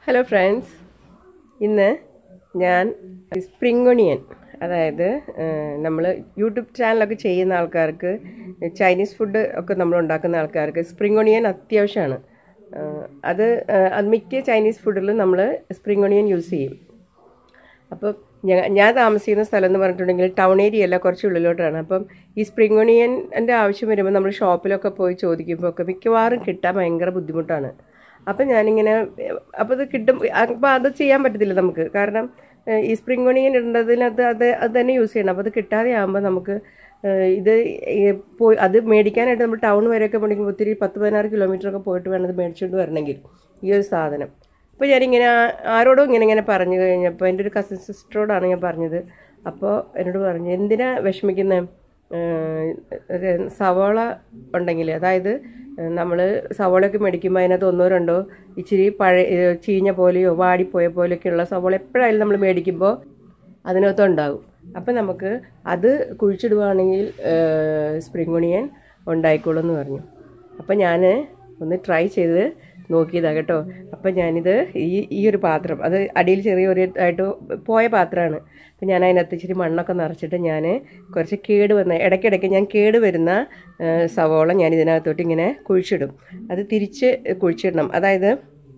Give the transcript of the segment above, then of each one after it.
hello friends ഇന്ന് ഞാൻ spring onion അതായത് നമ്മൾ യൂട്യൂബ് ചാനലൊക്കെ ചെയ്യുന്ന ആൾക്കാർക്ക് ചൈനീസ് ഫുഡ് ഒക്കെ നമ്മൾ ഉണ്ടാക്കുന്ന ആൾക്കാർക്ക് സ്പ്രിംഗ് ഒണിയൻ അത്യാവശ്യമാണ് ഏഹ് അത് ഏഹ് അത് മിക്ക ചൈനീസ് ഫുഡിലും നമ്മൾ സ്പ്രിംഗ് ഒണിയൻ യൂസ് ചെയ്യും അപ്പോൾ ഞാൻ ഞാൻ താമസിക്കുന്ന സ്ഥലം എന്ന് പറഞ്ഞിട്ടുണ്ടെങ്കിൽ ടൗൺ ഏരിയ അല്ല കുറച്ച് ഉള്ളിലോട്ടാണ് അപ്പം ഈ സ്പ്രിംഗ് ഒണിയൻ്റെ ആവശ്യം വരുമ്പോൾ നമ്മൾ ഷോപ്പിലൊക്കെ പോയി ചോദിക്കുമ്പോൾ ഒക്കെ മിക്കവാറും കിട്ടാൻ ഭയങ്കര ബുദ്ധിമുട്ടാണ് അപ്പം ഞാനിങ്ങനെ അപ്പോൾ അത് കിട്ടും അപ്പോൾ അത് ചെയ്യാൻ പറ്റത്തില്ല നമുക്ക് കാരണം ഏഹ് ഈ സ്പ്രിംഗ് ഒണിയൻ ഇടേണ്ടതിനകത്ത് അത് അത് തന്നെ യൂസ് ചെയ്യണം അപ്പോൾ അത് കിട്ടാതെ ആകുമ്പോൾ നമുക്ക് ഏഹ് ഇത് ഈ പോയി അത് മേടിക്കാനായിട്ട് നമ്മൾ ടൗൺ വരെയൊക്കെ മേടിക്കുമ്പോൾ ഒത്തിരി പത്ത് പതിനാറ് കിലോമീറ്റർ ഒക്കെ പോയിട്ട് വേണം അത് മേടിച്ചുകൊണ്ട് വരണമെങ്കിൽ ഈ ഒരു സാധനം അപ്പോൾ ഞാനിങ്ങനെ ആ- ആരോടും ഇങ്ങനെ ഇങ്ങനെ പറഞ്ഞു കഴിഞ്ഞപ്പോൾ എൻ്റെ ഒരു കസിൻ സിസ്റ്ററോടാണ് ഞാൻ പറഞ്ഞത് അപ്പോൾ എന്നോട് പറഞ്ഞു എന്തിനാ വിഷമിക്കുന്നത് സവാള ഉണ്ടെങ്കിൽ അതായത് നമ്മൾ സവാളയൊക്കെ മേടിക്കുമ്പോൾ അതിനകത്ത് ഒന്നോ രണ്ടോ ഇച്ചിരി പഴയ ഏഹ് ചീഞ്ഞ പോലെയോ വാടിപ്പോയ പോലെയൊക്കെയുള്ള സവാള എപ്പോഴായാലും നമ്മൾ മേടിക്കുമ്പോൾ അതിനകത്ത് ഉണ്ടാകും അപ്പം നമുക്ക് അത് കുഴിച്ചിടുവാണെങ്കിൽ സ്പ്രിംഗ് ഒണിയൻ ഉണ്ടായിക്കോളും എന്ന് പറഞ്ഞു അപ്പം ഞാൻ ഒന്ന് ട്രൈ ചെയ്ത് നോക്കിയതാണ് കേട്ടോ അപ്പം ഞാനിത് ഈ ഈ ഒരു പാത്രം അത് അടിയിൽ ചെറിയ ഒരു ആയിട്ട് പോയ പാത്രമാണ് അപ്പം ഞാൻ അതിനകത്ത് ഇച്ചിരി മണ്ണൊക്കെ നിറച്ചിട്ട് ഞാൻ കുറച്ച് കേട് വന്ന ഇടയ്ക്കിടയ്ക്ക് ഞാൻ കേട് വരുന്ന ആ, സവോള ഞാൻ ഇതിനകത്തോട്ട് ഇങ്ങനെ കുഴിച്ചിടും അത് തിരിച്ച് കുഴിച്ചിടണം അതായത്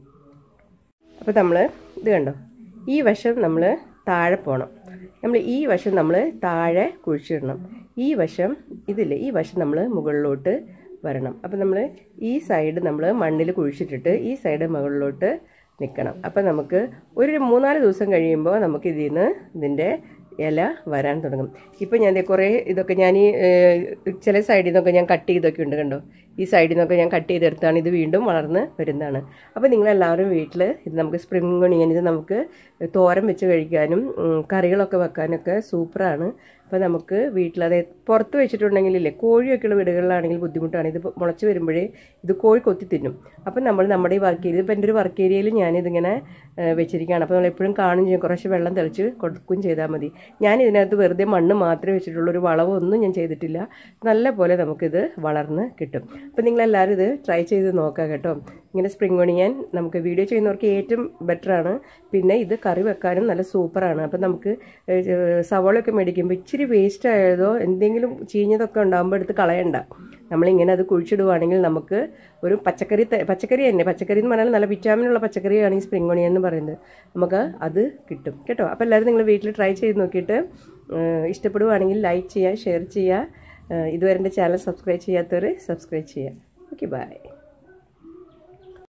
അപ്പോൾ നമ്മൾ ഇത് കണ്ടോ ഈ വശം നമ്മൾ താഴെ പോകണം നമ്മൾ ഈ വശം നമ്മൾ താഴെ കുഴിച്ചിടണം ഈ വശം ഇതില്ലേ ഈ വശം നമ്മൾ മുകളിലോട്ട് വരണം അപ്പം നമ്മൾ ഈ സൈഡ് നമ്മൾ മണ്ണിൽ കുഴിച്ചിട്ടിട്ട് ഈ സൈഡ് മുകളിലോട്ട് നിൽക്കണം അപ്പം നമുക്ക് ഒരു മൂന്നാല് ദിവസം കഴിയുമ്പോൾ നമുക്ക് ഇതിൽ നിന്ന് ഇതിൻ്റെ ഇല വരാൻ തുടങ്ങും ഇപ്പം ഞാൻ ദേ കുറേ ഇതൊക്കെ ഞാൻ ഈ ഏഹ്, ചില സൈഡിൽ നിന്നൊക്കെ ഞാൻ കട്ട് ചെയ്തൊക്കെ ഉണ്ട് കണ്ടോ ഈ സൈഡിൽ നിന്നൊക്കെ ഞാൻ കട്ട് ചെയ്തെടുത്താണ് ഇത് വീണ്ടും വളർന്ന് വരുന്നതാണ് അപ്പോൾ നിങ്ങളെല്ലാവരും വീട്ടിൽ ഇത് നമുക്ക് സ്പ്രിംഗ് ഒണിയൻ ഇത് നമുക്ക് തോരൻ വെച്ച് കഴിക്കാനും ഉം, കറികളൊക്കെ വെക്കാനൊക്കെ സൂപ്പറാണ് അപ്പോൾ നമുക്ക് വീട്ടിലത് പുറത്ത് വെച്ചിട്ടുണ്ടെങ്കിലില്ലേ കോഴിയൊക്കെയുള്ള വീടുകളിലാണെങ്കിൽ ബുദ്ധിമുട്ടാണ് ഇത് മുളച്ച് വരുമ്പോഴേ ഇത് കോഴി കൊത്തി തിന്നും അപ്പം നമ്മൾ നമ്മുടെ ഈ വർക്ക് ഏരിയ ഇപ്പം എൻ്റെ ഒരു വർക്ക് ഏരിയയിൽ ഞാനിതിങ്ങനെ ഏഹ്, വെച്ചിരിക്കുകയാണ് അപ്പോൾ നമ്മൾ എപ്പോഴും കാണും ചെയ്യും കുറച്ച് വെള്ളം തെളിച്ച് കൊടുക്കുകയും ചെയ്താൽ മതി ഞാൻ ഇതിനകത്ത് വെറുതെ മണ്ണ് മാത്രമേ വെച്ചിട്ടുള്ളൂ ഒരു വളവൊന്നും ഞാൻ ചെയ്തിട്ടില്ല നല്ല പോലെ നമുക്കിത് വളർന്ന് കിട്ടും അപ്പോൾ നിങ്ങളെല്ലാവരും ഇത് ട്രൈ ചെയ്ത് നോക്കാം കേട്ടോ ഇങ്ങനെ സ്പ്രിംഗ് ഒണിയൻ നമുക്ക് വീഡിയോ ചെയ്യുന്നവർക്ക് ഏറ്റവും ബെറ്ററാണ് പിന്നെ ഇത് കറി വെക്കാനും നല്ല സൂപ്പറാണ് അപ്പം നമുക്ക് ഏഹ്, സവാളയൊക്കെ മേടിക്കുമ്പോൾ ഇച്ചിരി വേസ്റ്റ് ആയതോ എന്തെങ്കിലും ചീഞ്ഞതൊക്കെ ഉണ്ടാകുമ്പോൾ എടുത്ത് കളയണ്ട നമ്മളിങ്ങനെ അത് കുഴിച്ചിടുവാണെങ്കിൽ നമുക്ക് ഒരു പച്ചക്കറി ത- പച്ചക്കറി തന്നെ പച്ചക്കറി എന്ന് പറഞ്ഞാൽ നല്ല വിറ്റാമിനുള്ള പച്ചക്കറിയാണ് ഈ സ്പ്രിംഗ് ഒണിയൻ എന്ന് പറയുന്നത് നമുക്ക് അത് കിട്ടും കേട്ടോ അപ്പോൾ എല്ലാവരും നിങ്ങൾ വീട്ടിൽ ട്രൈ ചെയ്ത് നോക്കിയിട്ട് ഏഹ്, ഇഷ്ടപ്പെടുവാണെങ്കിൽ ലൈക്ക് ചെയ്യുക ഷെയർ ചെയ്യുക ഏഹ്, ഇതുവരെ എൻ്റെ ചാനൽ സബ്സ്ക്രൈബ് ചെയ്യാത്തവർ സബ്സ്ക്രൈബ് ചെയ്യുക ഓക്കെ ബൈ